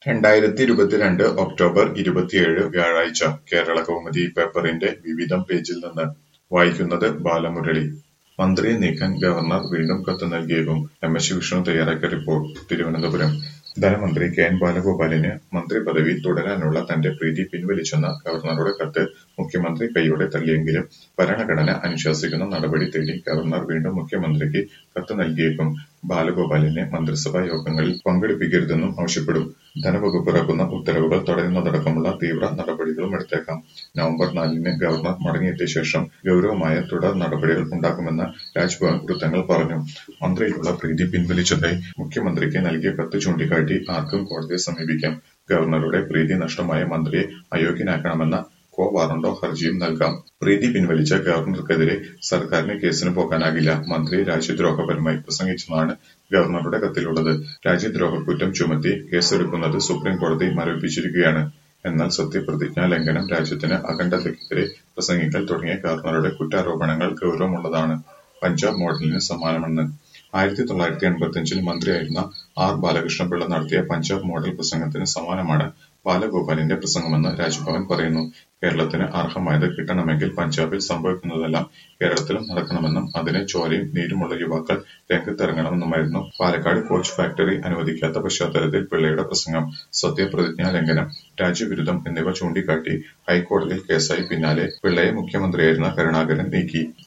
രണ്ടായിരത്തി ഇരുപത്തിരണ്ട് ഒക്ടോബർ ഇരുപത്തിയേഴ് വ്യാഴാഴ്ച കേരള കൗമുദി പേപ്പറിന്റെ വിവിധം പേജിൽ നിന്ന് വായിക്കുന്നത് ബാലമുരളി മന്ത്രിയെ നീക്കാൻ ഗവർണർ വീണ്ടും കത്ത് നൽകിയേക്കും എം എസ് വിഷ്ണു തയ്യാറാക്കിയ റിപ്പോർട്ട് തിരുവനന്തപുരം ധനമന്ത്രി കെ എൻ ബാലഗോപാലിന് മന്ത്രി പദവി തുടരാനുള്ള തന്റെ പ്രീതി പിൻവലിച്ചെന്ന ഗവർണറുടെ കത്ത് മുഖ്യമന്ത്രി കൈയോടെ തള്ളിയെങ്കിലും ഭരണഘടന അനുശാസിക്കുന്ന നടപടി തേടി ഗവർണർ വീണ്ടും മുഖ്യമന്ത്രിക്ക് കത്ത് നൽകിയേക്കും ബാലഗോപാലിനെ മന്ത്രിസഭാ യോഗങ്ങളിൽ പങ്കെടുപ്പിക്കരുതെന്നും ആവശ്യപ്പെടും ധനവകുപ്പ് ഇറക്കുന്ന ഉത്തരവുകൾ തടയുന്നതടക്കമുള്ള തീവ്ര നടപടികളും എടുത്തേക്കാം നവംബർ നാലിന് ഗവർണർ മടങ്ങിയെത്തിയ ശേഷം ഗൗരവമായ തുടർ നടപടികൾ ഉണ്ടാകുമെന്ന് രാജ്ഭവൻ വൃത്തങ്ങൾ പറഞ്ഞു മന്ത്രിയിലുള്ള പ്രീതി പിൻവലിച്ചതായി മുഖ്യമന്ത്രിക്ക് നൽകിയ കത്ത് ചൂണ്ടിക്കാട്ടി ആർക്കും കോടതിയെ സമീപിക്കാം ഗവർണറുടെ പ്രീതി നഷ്ടമായ മന്ത്രിയെ അയോഗ്യനാക്കണമെന്ന കോ വാറണ്ടോ ഹർജിയും നൽകാം പ്രീതി പിൻവലിച്ച ഗവർണർക്കെതിരെ സർക്കാരിന് കേസിന് പോകാനാകില്ല മന്ത്രി രാജ്യദ്രോഹപരമായി പ്രസംഗിച്ചെന്നാണ് ഗവർണറുടെ കത്തിലുള്ളത് രാജ്യദ്രോഹ കുറ്റം ചുമത്തി കേസെടുക്കുന്നത് സുപ്രീം കോടതി മരവിപ്പിച്ചിരിക്കുകയാണ് എന്നാൽ സത്യപ്രതിജ്ഞാ ലംഘനം രാജ്യത്തിന് അഖണ്ഡതയ്ക്കെതിരെ പ്രസംഗിക്കൽ തുടങ്ങിയ ഗവർണറുടെ കുറ്റാരോപണങ്ങൾ ഗൗരവമുള്ളതാണ് പഞ്ചാബ് മോഡലിന് സമാനമെന്ന് ആയിരത്തി തൊള്ളായിരത്തി എൺപത്തിയഞ്ചിൽ മന്ത്രിയായിരുന്ന ആർ ബാലകൃഷ്ണപിള്ള നടത്തിയ പഞ്ചാബ് മോഡൽ പ്രസംഗത്തിന് സമാനമാണ് ബാലഗോപാലിന്റെ പ്രസംഗമെന്ന് രാജ്ഭവൻ പറയുന്നു കേരളത്തിന് അർഹമായത് കിട്ടണമെങ്കിൽ പഞ്ചാബിൽ സംഭവിക്കുന്നതെല്ലാം കേരളത്തിലും നടക്കണമെന്നും അതിന് ചോരയും നീരുമുള്ള യുവാക്കൾ രംഗത്തിറങ്ങണമെന്നുമായിരുന്നു പാലക്കാട് കോച്ച് ഫാക്ടറി അനുവദിക്കാത്ത പശ്ചാത്തലത്തിൽ പിള്ളയുടെ പ്രസംഗം സത്യപ്രതിജ്ഞാ ലംഘനം രാജ്യവിരുദ്ധം എന്നിവ ചൂണ്ടിക്കാട്ടി ഹൈക്കോടതിയിൽ കേസായി പിന്നാലെ പിള്ളയെ മുഖ്യമന്ത്രിയായിരുന്ന കരുണാകരൻ നീക്കി